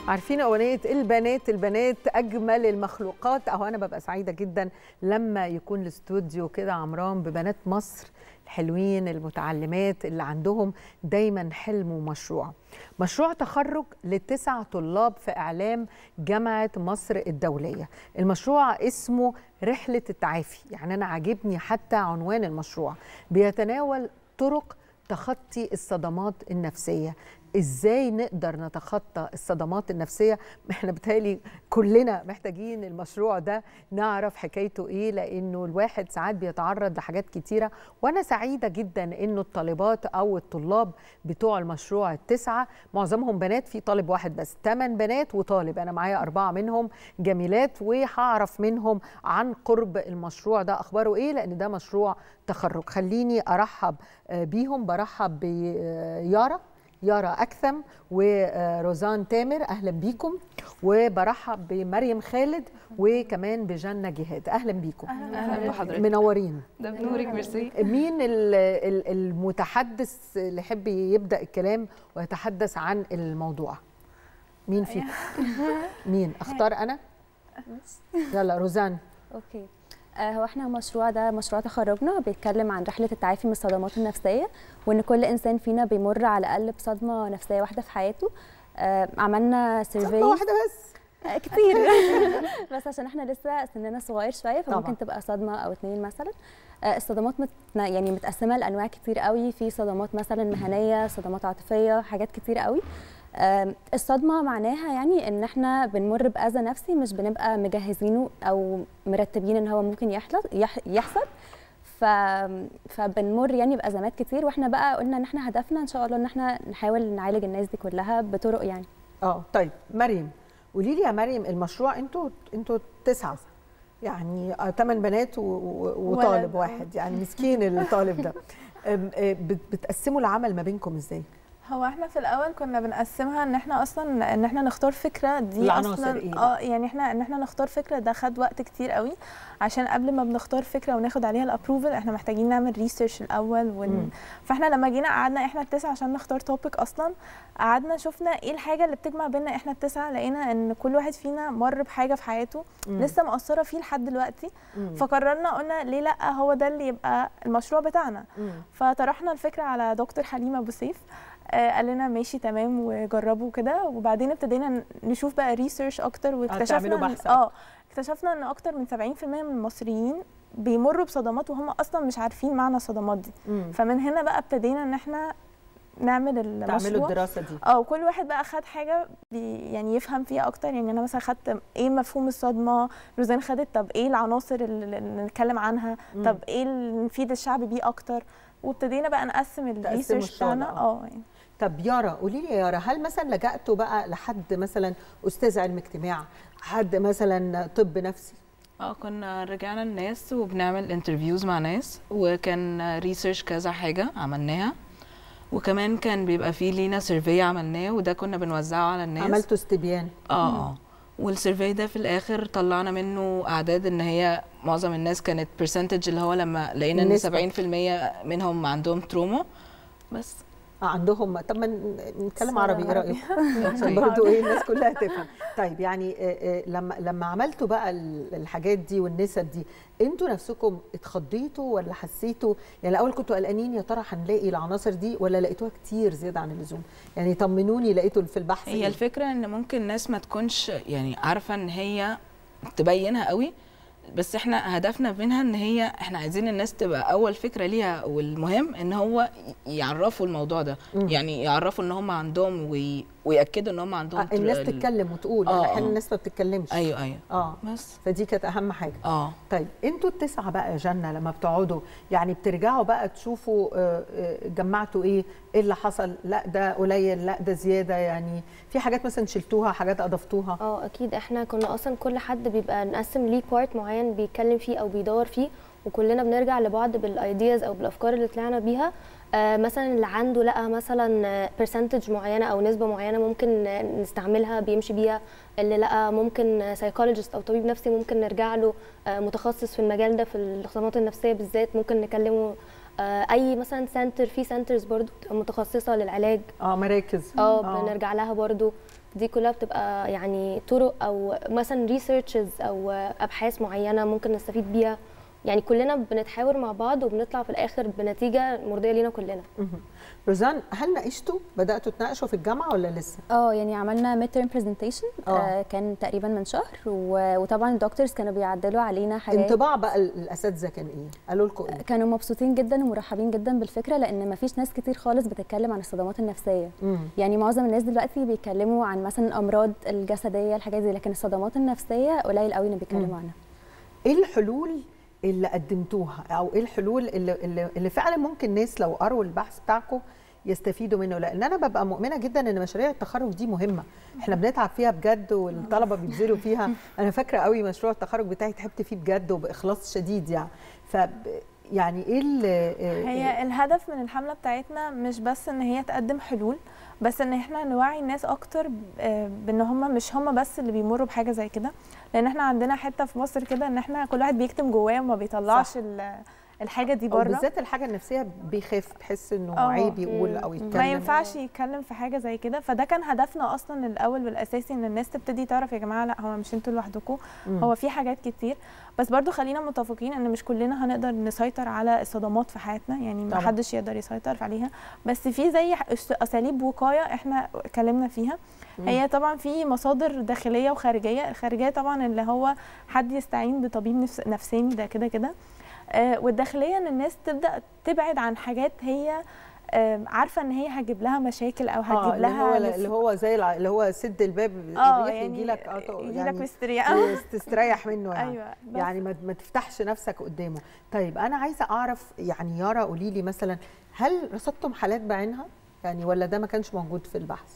عارفين اغنيه البنات البنات اجمل المخلوقات اهو انا ببقى سعيده جدا لما يكون الاستوديو كده عمران ببنات مصر الحلوين المتعلمات اللي عندهم دايما حلم ومشروع مشروع تخرج لتسع طلاب في اعلام جامعه مصر الدوليه المشروع اسمه رحله التعافي يعني انا عاجبني حتى عنوان المشروع بيتناول طرق تخطي الصدمات النفسيه ازاي نقدر نتخطى الصدمات النفسيه احنا بتهيألي كلنا محتاجين المشروع ده نعرف حكايته ايه لانه الواحد ساعات بيتعرض لحاجات كتيره وانا سعيده جدا انه الطالبات او الطلاب بتوع المشروع التسعه معظمهم بنات في طالب واحد بس ثمان بنات وطالب انا معايا اربعه منهم جميلات وهعرف منهم عن قرب المشروع ده اخباره ايه لان ده مشروع تخرج خليني ارحب بيهم برحب بيارا يارا أكثم وروزان تامر أهلا بيكم وبرحب بمريم خالد وكمان بجنة جهاد أهلا بيكم اهلا بحضرتك منورين ده بنورك ميرسي مين ال- ال- المتحدث اللي يحب يبدأ الكلام ويتحدث عن الموضوع مين فيكم مين اختار أنا يلا روزان اوكي آه، هو احنا المشروع ده مشروع تخرجنا بيتكلم عن رحله التعافي من الصدمات النفسيه وان كل انسان فينا بيمر على الاقل بصدمه نفسيه واحده في حياته آه، عملنا صدمة سيرفي واحدة بس كتير بس عشان احنا لسه سننا صغير شويه طبعاً. فممكن تبقى صدمه او اتنين مثلا آه، الصدمات مت... يعني متقسمه لانواع كتير قوي في صدمات مثلا مهنيه صدمات عاطفيه حاجات كتير قوي آم، الصدمه معناها يعني ان احنا بنمر باذى نفسي مش بنبقى مجهزينه او مرتبين ان هو ممكن يحصل يح... يحصل ف... فبنمر يعني بازمات كتير واحنا بقى قلنا ان احنا هدفنا ان شاء الله ان احنا نحاول نعالج الناس دي كلها بطرق يعني اه طيب مريم قولي لي يا مريم المشروع انتوا انتوا تسعه يعني ثمان بنات و- و- وطالب ولد. واحد يعني مسكين الطالب ده أم، آه، بت- بتقسموا العمل ما بينكم ازاي؟ هو احنا في الاول كنا بنقسمها ان احنا اصلا ان احنا نختار فكره دي العناصر اصلا إيه اه يعني احنا ان احنا نختار فكره ده خد وقت كتير قوي عشان قبل ما بنختار فكره وناخد عليها الابروفل احنا محتاجين نعمل ريسيرش الاول ون... مم. فاحنا لما جينا قعدنا احنا التسعه عشان نختار توبيك اصلا قعدنا شفنا ايه الحاجه اللي بتجمع بينا احنا التسعه لقينا ان كل واحد فينا مر بحاجه في حياته مم. لسه مأثره فيه لحد دلوقتي مم. فقررنا قلنا ليه لا هو ده اللي يبقى المشروع بتاعنا مم. فطرحنا الفكره على دكتور حليم ابو سيف آه، قال لنا ماشي تمام وجربوا كده وبعدين ابتدينا ن- نشوف بقى ريسيرش اكتر واكتشفنا تعملوا إن- بحث اه اكتشفنا ان اكتر من 70% من المصريين بيمروا بصدمات وهم اصلا مش عارفين معنى الصدمات دي مم. فمن هنا بقى ابتدينا ان احنا نعمل المشروع تعملوا الدراسه دي اه وكل واحد بقى خد حاجه بي يعني يفهم فيها اكتر يعني انا مثلا خدت ايه مفهوم الصدمه روزان خدت طب ايه العناصر اللي اللي نتكلم عنها مم. طب ايه اللي نفيد الشعب بيه اكتر وابتدينا بقى نقسم الريسيرش الشغل، بتاعنا آه. اه يعني طب يارا قولي لي يا يارا هل مثلا لجأتوا بقى لحد مثلا استاذ علم اجتماع حد مثلا طب نفسي اه كنا رجعنا الناس وبنعمل انترفيوز مع ناس وكان ريسيرش كذا حاجه عملناها وكمان كان بيبقى فيه لينا سيرفي عملناه وده كنا بنوزعه على الناس عملتوا استبيان اه اه والسيرفي ده في الاخر طلعنا منه اعداد ان هي معظم الناس كانت برسنتج اللي هو لما لقينا ان النسبة. 70% منهم عندهم تروما بس آه، عندهم طب ما ن- نتكلم صورة عربي ايه عربي. رايك عشان برضو ايه الناس كلها تفهم طيب يعني آه، آه، لما لما عملتوا بقى ال- الحاجات دي والنسب دي انتوا نفسكم اتخضيتوا ولا حسيتوا يعني الاول كنتوا قلقانين يا ترى هنلاقي العناصر دي ولا لقيتوها كتير زياده عن اللزوم يعني طمنوني لقيتوا في البحث هي إيه؟ الفكره ان ممكن الناس ما تكونش يعني عارفه ان هي تبينها قوي بس احنا هدفنا منها ان هي احنا عايزين الناس تبقى اول فكره ليها والمهم ان هو يعرفوا الموضوع ده مم. يعني يعرفوا ان هم عندهم وي... وياكدوا ان هم عندهم آه، الناس ال- تتكلم وتقول آه، يعني احيانا آه. الناس ما بتتكلمش ايوه ايوه اه بس فدي كانت اهم حاجه اه طيب انتوا التسعه بقى يا جنه لما بتقعدوا يعني بترجعوا بقى تشوفوا آه، آه، جمعتوا ايه ايه اللي حصل لا ده قليل لا ده زياده يعني في حاجات مثلا شلتوها حاجات اضفتوها اه اكيد احنا كنا اصلا كل حد بيبقى نقسم ليه بارت معين بيتكلم فيه او بيدور فيه وكلنا بنرجع لبعض بالايدياز او بالافكار اللي طلعنا بيها آه مثلا اللي عنده لقى مثلا برسنتج معينه او نسبه معينه ممكن آه، نستعملها بيمشي بيها اللي لقى ممكن سايكولوجيست او طبيب نفسي ممكن نرجع له آه متخصص في المجال ده في الصدمات النفسيه بالذات ممكن نكلمه آه اي مثلا سنتر في سنترز برضو بتبقى متخصصه للعلاج اه مراكز اه بنرجع لها برضو دي كلها بتبقى يعني طرق او مثلا ريسيرشز او ابحاث معينه ممكن نستفيد بيها يعني كلنا بنتحاور مع بعض وبنطلع في الاخر بنتيجه مرضيه لينا كلنا روزان هل ناقشتوا بداتوا تناقشوا في الجامعه ولا لسه اه يعني عملنا ميد تيرم برزنتيشن آه. كان تقريبا من شهر و- وطبعا الدكتورز كانوا بيعدلوا علينا حاجات انطباع بقى ال- الاساتذه كان ايه قالوا لكم ايه كانوا مبسوطين جدا ومرحبين جدا بالفكره لان ما فيش ناس كتير خالص بتتكلم عن الصدمات النفسيه مم. يعني معظم الناس دلوقتي بيتكلموا عن مثلا الامراض الجسديه الحاجات دي لكن الصدمات النفسيه قليل قوي اللي بيتكلموا عنها ايه الحلول اللي قدمتوها او ايه الحلول اللي, اللي, اللي فعلا ممكن الناس لو قروا البحث بتاعكم يستفيدوا منه لان انا ببقى مؤمنه جدا ان مشاريع التخرج دي مهمه احنا بنتعب فيها بجد والطلبه بيبذلوا فيها انا فاكره قوي مشروع التخرج بتاعي تعبت فيه بجد وباخلاص شديد يعني ف يعني ايه اللي هي الهدف من الحمله بتاعتنا مش بس ان هي تقدم حلول بس ان احنا نوعي الناس اكتر ب- آه، بان هم مش هم بس اللي بيمروا بحاجه زي كده لان احنا عندنا حته في مصر كده ان احنا كل واحد بيكتم جواه وما بيطلعش صح. ال- الحاجه دي أو بره بالذات الحاجه النفسيه بيخاف تحس انه آه. عيب يقول او مم. يتكلم ما ينفعش يتكلم في حاجه زي كده فده كان هدفنا اصلا الاول والاساسي ان الناس تبتدي تعرف يا جماعه لا هو مش انتوا لوحدكم مم. هو في حاجات كتير بس برضو خلينا متفقين ان مش كلنا هنقدر نسيطر على الصدمات في حياتنا يعني ما طبعا. حدش يقدر يسيطر عليها بس في زي ح- أس- اساليب وقايه احنا اتكلمنا فيها مم. هي طبعا في مصادر داخليه وخارجيه الخارجيه طبعا اللي هو حد يستعين بطبيب نفس نفساني ده كده كده آه، والداخليه ان الناس تبدا تبعد عن حاجات هي آه، عارفه ان هي هتجيب لها مشاكل او اه هتجيب اللي لها هو نف- اللي هو زي الع- اللي هو سد الباب اه الريح يعني يجي لك اه تو- يجي لك يعني مستريح تستريح منه يعني ايوه بس يعني ما ما تفتحش نفسك قدامه طيب انا عايزه اعرف يعني يارا قولي لي مثلا هل رصدتم حالات بعينها يعني ولا ده ما كانش موجود في البحث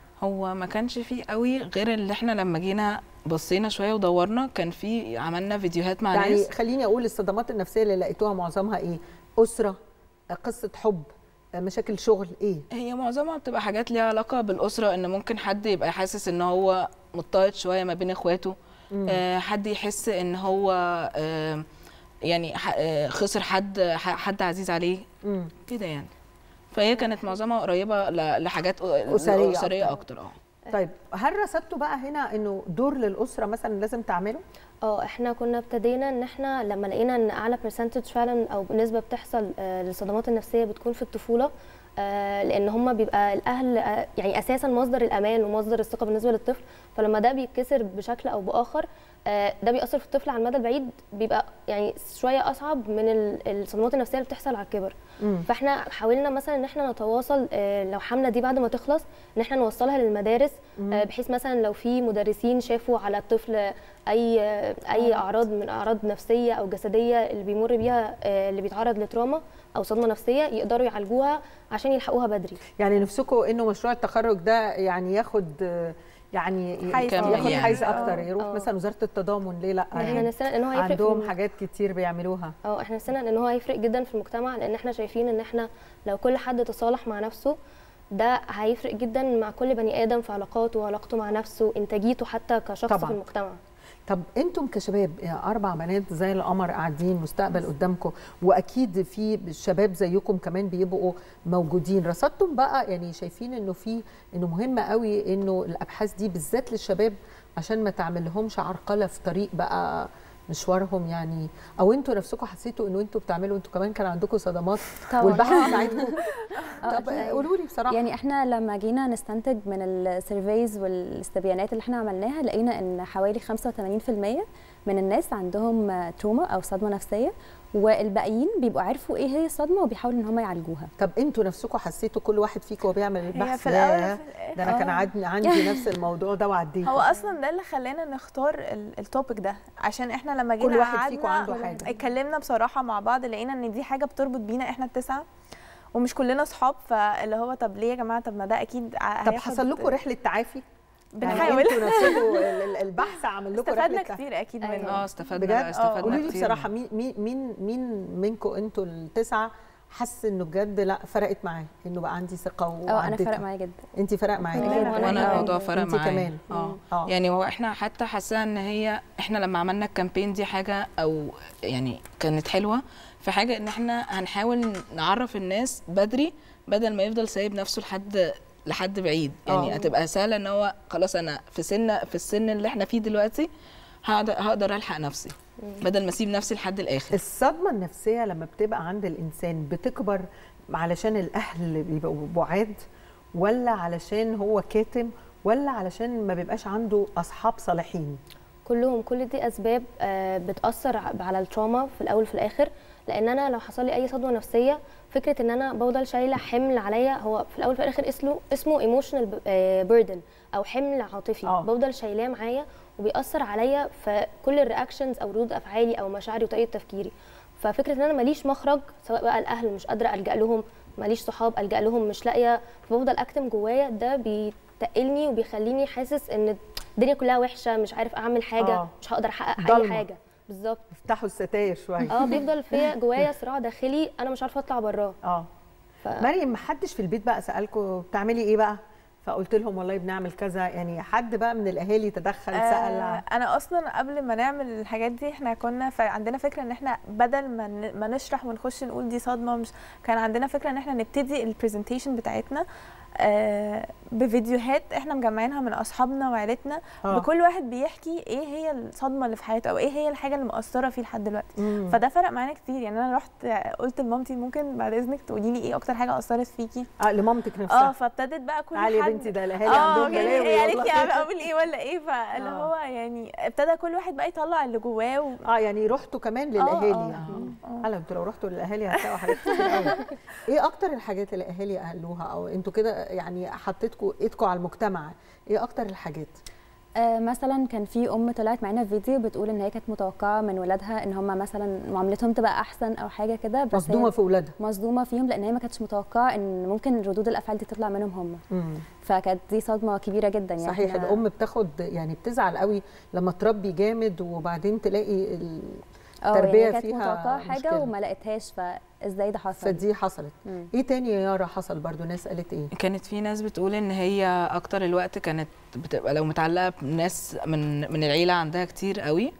هو ما كانش فيه قوي غير اللي احنا لما جينا بصينا شويه ودورنا كان في عملنا فيديوهات مع يعني ناس خليني اقول الصدمات النفسيه اللي لقيتوها معظمها ايه اسره قصه حب مشاكل شغل ايه هي معظمها بتبقى حاجات ليها علاقه بالاسره ان ممكن حد يبقى حاسس ان هو مضطهد شويه ما بين اخواته آه حد يحس ان هو آه يعني ح- آه خسر حد ح- حد عزيز عليه مم. كده يعني فهي كانت معظمها قريبه ل- لحاجات أسرية اسريه أكتر. اكتر اه طيب هل رصدتوا بقى هنا انه دور للاسره مثلا لازم تعمله اه احنا كنا ابتدينا ان احنا لما لقينا ان اعلى برسنتج فعلا او نسبه بتحصل آه، للصدمات النفسيه بتكون في الطفوله آه، لان هم بيبقى الاهل آه، يعني اساسا مصدر الامان ومصدر الثقه بالنسبه للطفل فلما ده بيتكسر بشكل او باخر آه، ده بيأثر في الطفل على المدى البعيد بيبقى يعني شويه اصعب من ال- الصدمات النفسيه اللي بتحصل على الكبر مم. فاحنا حاولنا مثلا ان احنا نتواصل آه، لو حمله دي بعد ما تخلص ان احنا نوصلها للمدارس آه، بحيث مثلا لو في مدرسين شافوا على الطفل اي آه، اي اعراض من اعراض نفسيه او جسديه اللي بيمر بيها آه، اللي بيتعرض لتروما او صدمه نفسيه يقدروا يعالجوها عشان يلحقوها بدري يعني نفسكم انه مشروع التخرج ده يعني ياخد آه، يعني حيز ياخد أكتر. حيز آه. اكتر يروح آه. مثلا وزاره التضامن ليه لا احنا يعني نستنى ان هو هيفرق في عندهم الم- حاجات كتير بيعملوها اه احنا نستنى ان هو هيفرق جدا في المجتمع لان احنا شايفين ان احنا لو كل حد تصالح مع نفسه ده هيفرق جدا مع كل بني ادم في علاقاته وعلاقته مع نفسه انتاجيته حتى كشخص طبعاً. في المجتمع طب انتم كشباب يا اربع بنات زي القمر قاعدين مستقبل قدامكم واكيد في شباب زيكم كمان بيبقوا موجودين رصدتم بقى يعني شايفين انه في انه مهم قوي انه الابحاث دي بالذات للشباب عشان ما تعمل لهمش عرقله في طريق بقى مشوارهم يعني او انتوا نفسكم حسيتوا انه انتوا بتعملوا انتوا كمان كان عندكم صدمات طبعاً. والبحث ساعدكم آه، طب أكيد. قولوا لي بصراحه يعني احنا لما جينا نستنتج من السيرفيز والاستبيانات اللي احنا عملناها لقينا ان حوالي 85% من الناس عندهم تروما او صدمه نفسيه والباقيين بيبقوا عرفوا ايه هي الصدمه وبيحاولوا ان هم يعالجوها طب انتوا نفسكم حسيتوا كل واحد فيكم وهو بيعمل هي البحث في الاول ياه، وفي الآخر- ده انا كان آه. عندي عندي نفس الموضوع ده وعديت هو اصلا ده اللي خلانا نختار ال- التوبيك ده عشان احنا لما جينا كل واحد فيكم قعدنا عنده حاجة. اتكلمنا بصراحه مع بعض لقينا ان دي حاجه بتربط بينا احنا التسعه ومش كلنا صحاب فاللي هو طب ليه يا جماعه طب ما ده اكيد ع- طب هياخد- حصل لكم رحله تعافي بنحاول يعني انتوا نفسكم ال- ال- البحث عمل لكم استفدنا رحله تعافي كتير اكيد أيوة. منه اه استفدنا بجد لا استفدنا قولوا لي كتير. بصراحه مين مين مين مين منكم انتوا التسعه حس انه بجد لا فرقت معاه انه بقى عندي ثقه اه انا وعديتها فرق معايا جدا انت فرق معاكي كلنا جدا. وانا آه. الموضوع فرق انتي معايا كمان. اه اه يعني هو احنا حتى حاسه ان هي احنا لما عملنا الكامبين دي حاجه او يعني كانت حلوه في حاجه ان احنا هنحاول نعرف الناس بدري بدل ما يفضل سايب نفسه لحد لحد بعيد يعني آه. هتبقى سهله ان هو خلاص انا في سن في السن اللي احنا فيه دلوقتي هقدر هقدر الحق نفسي بدل ما اسيب نفسي لحد الاخر الصدمه النفسيه لما بتبقى عند الانسان بتكبر علشان الاهل بيبقوا بعاد ولا علشان هو كاتم ولا علشان ما بيبقاش عنده اصحاب صالحين كلهم كل دي اسباب آه، بتاثر ع- على التراما في الاول وفي الاخر لان انا لو حصل لي اي صدمه نفسيه فكره ان انا بفضل شايله حمل عليا هو في الاول وفي الاخر اسمه اسمه ايموشنال بيردن او حمل عاطفي آه. بفضل شايلاه معايا وبيأثر عليا في كل الرياكشنز او ردود افعالي او مشاعري وطريقه تفكيري ففكره ان انا ماليش مخرج سواء بقى الاهل مش قادره الجا لهم ماليش صحاب الجا لهم مش لاقيه فبفضل اكتم جوايا ده بيتقلني وبيخليني حاسس ان الدنيا كلها وحشه مش عارف اعمل حاجه آه. مش هقدر احقق اي ضلمة. حاجه بالظبط افتحوا الستاير شويه اه بيفضل فيا جوايا صراع داخلي انا مش عارفه اطلع براه اه ف... مريم محدش في البيت بقى سالكم بتعملي ايه بقى فقلت لهم والله بنعمل كذا يعني حد بقى من الاهالي تدخل آه، سال انا اصلا قبل ما نعمل الحاجات دي احنا كنا ف- عندنا فكره ان احنا بدل ما ن- ما نشرح ونخش نقول دي صدمه مش كان عندنا فكره ان احنا نبتدي البرزنتيشن بتاعتنا آه، بفيديوهات احنا مجمعينها من اصحابنا وعيلتنا آه. بكل واحد بيحكي ايه هي الصدمه اللي في حياته او ايه هي الحاجه اللي مأثره فيه لحد دلوقتي مم. فده فرق معانا كتير يعني انا رحت قلت لمامتي ممكن بعد اذنك تقولي لي ايه اكتر حاجه اثرت فيكي اه لمامتك اه نفسها فابتدت بقى كل تعالي يا حد بنتي ده الاهالي اه عندهم يعني بلاوي هي قالت والله. لي اعمل ايه ولا ايه فاللي آه. هو يعني ابتدى كل واحد بقى يطلع اللي جواه و... اه يعني رحتوا كمان للاهالي آه، يعني آه. هلا انتوا لو رحتوا للاهالي هتلاقوا حاجات كتير قوي ايه اكتر الحاجات اللي الاهالي قالوها او انتوا كده يعني حطيتكوا ايدكوا على المجتمع ايه اكتر الحاجات آه، مثلا كان في ام طلعت معانا في فيديو بتقول ان هي كانت متوقعه من ولادها ان هم مثلا معاملتهم تبقى احسن او حاجه كده بس هي مصدومه في اولادها مصدومه فيهم لان هي ما كانتش متوقعه ان ممكن ردود الافعال دي تطلع منهم هم مم. فكانت دي صدمه كبيره جدا يعني صحيح إحنا- الام بتاخد يعني بتزعل قوي لما تربي جامد وبعدين تلاقي ال- اه التربية يعني كانت فيها متوقعه حاجه مشكلة. وما لقيتهاش فازاي ده حصل فدي حصلت مم. ايه تاني يا يارا حصل برضو ناس قالت ايه كانت في ناس بتقول ان هي اكتر الوقت كانت بتبقى لو متعلقه بناس من من العيله عندها كتير قوي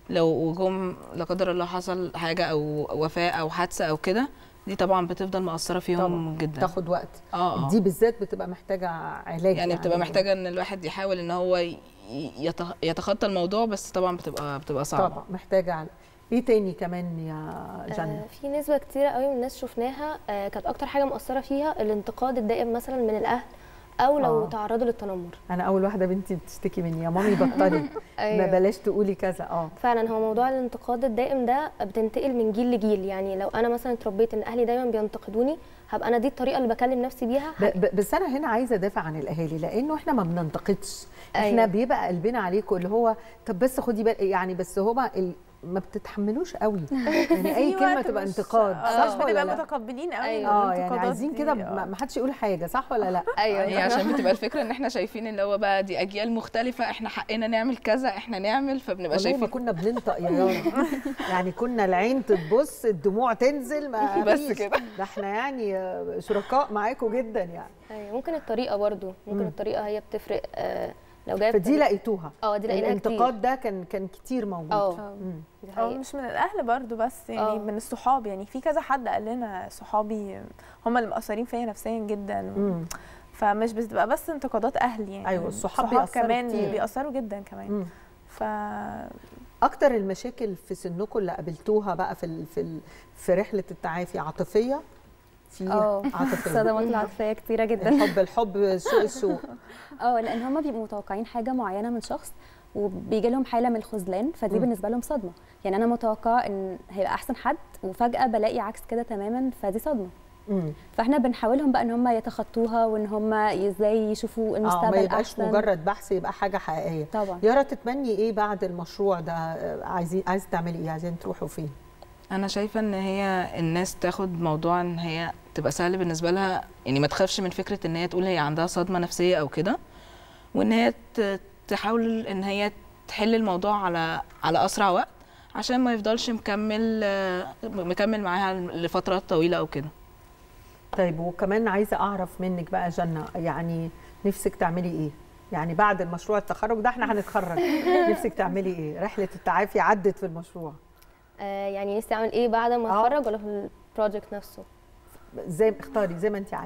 لو جم لا قدر الله حصل حاجه او وفاه او حادثه او كده دي طبعا بتفضل مأثره فيهم طبعا جدا تاخد وقت اه دي آه. بالذات بتبقى محتاجه علاج يعني بتبقى محتاجه ان الواحد يحاول ان هو ي- يت- يتخطى الموضوع بس طبعا بتبقى بتبقى صعبه طبعا محتاجه علاج ايه تاني كمان يا جنة آه، في نسبة كتيرة قوي من الناس شفناها آه، كانت أكتر حاجة مؤثرة فيها الانتقاد الدائم مثلا من الأهل أو لو آه. تعرضوا للتنمر انا اول واحده بنتي بتشتكي مني يا مامي بطلي ما أيوة. بلاش تقولي كذا اه فعلا هو موضوع الانتقاد الدائم ده بتنتقل من جيل لجيل يعني لو أنا مثلا اتربيت إن أهلي دايما بينتقدوني هبقى أنا دي الطريقة اللي بكلم نفسي بيها ب- ب- بس انا هنا عايزه ادافع عن الاهالي لانه احنا ما بننتقدش احنا أيوة. بيبقى قلبنا عليكم اللي هو طب بس خدي بالك يعني بس هما ال... ما بتتحملوش قوي يعني اي في كلمه وقت تبقى مش- انتقاد آه، صح مش ولا بنبقى لا متقبلين قوي أيوة. اه يعني الانتقادات عايزين دي، كده آه. ما ما حدش يقول حاجه صح ولا لا أيوة هي عشان بتبقى الفكره ان احنا شايفين اللي هو بقى دي اجيال مختلفه احنا حقنا نعمل كذا احنا نعمل فبنبقى والله ما شايفين كنا بننطق يا يارا يعني كنا العين تبص الدموع تنزل ما بس فيش. كده. ده احنا يعني آه، شركاء معاكم جدا يعني أيوة. ممكن الطريقة برضو ممكن الطريقة هي بتفرق آه، لو جاية فدي بطريقة- لقيتوها اه دي لقيناها كتير الانتقاد ده كان كان كتير موجود اه مم. دي اه حقيقة. مش من الاهل برضو بس يعني آه. من الصحاب يعني في كذا حد قال لنا صحابي هم اللي مأثرين فيا نفسيا جدا مم. فمش بتبقى بس انتقادات اهل يعني أيوة، الصحاب بيأثروا كمان كتير. بيأثروا جدا كمان مم. ف اكتر المشاكل في سنكم اللي قابلتوها بقى في ال في ال في رحله التعافي عاطفيه في اه عاطفيه الصدمات العاطفيه كتيره جدا الحب الحب سوء السوء اه لان هم بيبقوا متوقعين حاجه معينه من شخص وبيجي لهم حاله من الخذلان فدي مم. بالنسبه لهم صدمه يعني انا متوقعه ان هيبقى احسن حد وفجاه بلاقي عكس كده تماما فدي صدمه مم. فاحنا بنحاولهم بقى ان هم يتخطوها وان هم ازاي يشوفوا اه ما المستقبل يبقاش احسن مجرد بحث يبقى حاجه حقيقيه طبعا يارا تتمني ايه بعد المشروع ده آه، عايزين عايز تعملي ايه عايزين تروحوا فين انا شايفه ان هي الناس تاخد موضوع ان هي تبقى سهل بالنسبه لها يعني ما تخافش من فكره ان هي تقول هي عندها صدمه نفسيه او كده وان هي ت- تحاول ان هي تحل الموضوع على على اسرع وقت عشان ما يفضلش مكمل آه، مكمل معاها لفترات طويله او كده طيب وكمان عايزه اعرف منك بقى جنه يعني نفسك تعملي ايه يعني بعد المشروع التخرج ده احنا هنتخرج نفسك تعملي ايه رحله التعافي عدت في المشروع آه يعني نفسي اعمل ايه بعد ما آه. اتخرج ولا في البروجكت نفسه زي اختاري زي ما انت عايزه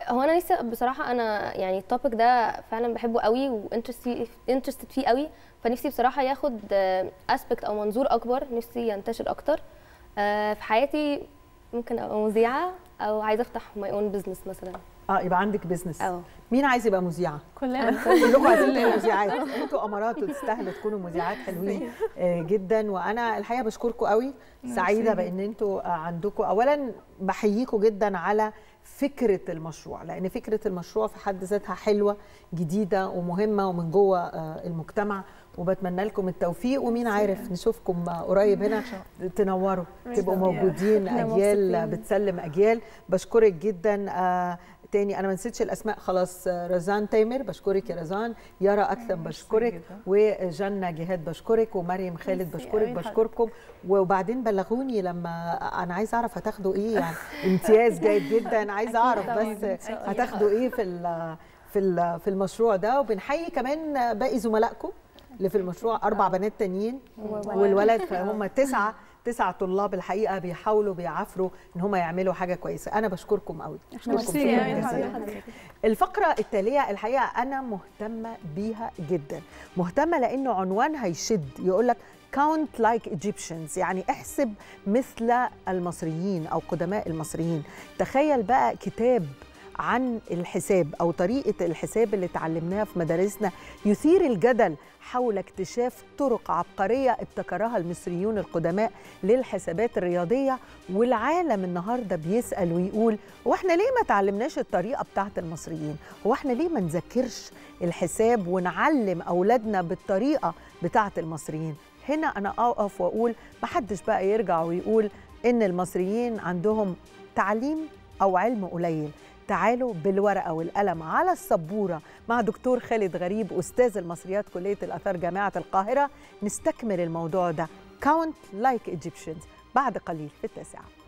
هو انا لسه بصراحه انا يعني التوبيك ده فعلا بحبه قوي وانترستد فيه قوي فنفسي بصراحه ياخد اسبكت او منظور اكبر نفسي ينتشر اكتر آه، في حياتي ممكن ابقى مذيعه او عايزه افتح ماي اون بزنس مثلا اه يبقى عندك بزنس اه مين عايز يبقى مذيعه كلنا كلكم عايزين تبقوا مذيعات انتوا امارات وتستاهلوا تكونوا مذيعات حلوين آه، جدا وانا الحقيقه بشكركم قوي سعيده بان انتوا آه، عندكم اولا بحييكم جدا على فكره المشروع لان فكره المشروع في حد ذاتها حلوه جديده ومهمه ومن جوه آه، المجتمع وبتمنى لكم التوفيق ومين عارف نشوفكم آه، قريب هنا تنوروا تبقوا موجودين إحنا اجيال مبسوطين. بتسلم اجيال بشكرك جدا آه، تاني انا ما نسيتش الاسماء خلاص آه، رزان تامر بشكرك يا رزان يارا اكثم بشكرك وجنة جهاد بشكرك ومريم خالد ميرسي بشكرك أوي بشكركم وبعدين بلغوني لما انا عايزه اعرف هتاخدوا ايه يعني امتياز جيد جدا عايزه اعرف بس أكيد. هتاخدوا ايه في ال- في ال- في المشروع ده وبنحيي كمان باقي زملائكم اللي في المشروع اربع بنات تانيين والولد فهم تسعه تسعة طلاب الحقيقة بيحاولوا بيعافروا ان هم يعملوا حاجة كويسة أنا بشكركم قوي بشكركم ميرسي شكراً أوي جزيلاً. حضرتك. الفقرة التالية الحقيقة أنا مهتمة بيها جدا مهتمة لأنه عنوانها يشد يقولك count like Egyptians يعني احسب مثل المصريين أو قدماء المصريين تخيل بقى كتاب عن الحساب أو طريقة الحساب اللي اتعلمناها في مدارسنا يثير الجدل حول اكتشاف طرق عبقرية ابتكرها المصريون القدماء للحسابات الرياضية والعالم النهاردة بيسأل ويقول هو احنا ليه ما تعلمناش الطريقة بتاعت المصريين هو احنا ليه ما نذاكرش الحساب ونعلم أولادنا بالطريقة بتاعت المصريين هنا أنا أقف وأقول محدش بقى يرجع ويقول إن المصريين عندهم تعليم أو علم قليل تعالوا بالورقة والقلم على السبورة مع دكتور خالد غريب أستاذ المصريات كلية الآثار جامعة القاهرة نستكمل الموضوع ده Count like Egyptians بعد قليل في التاسعة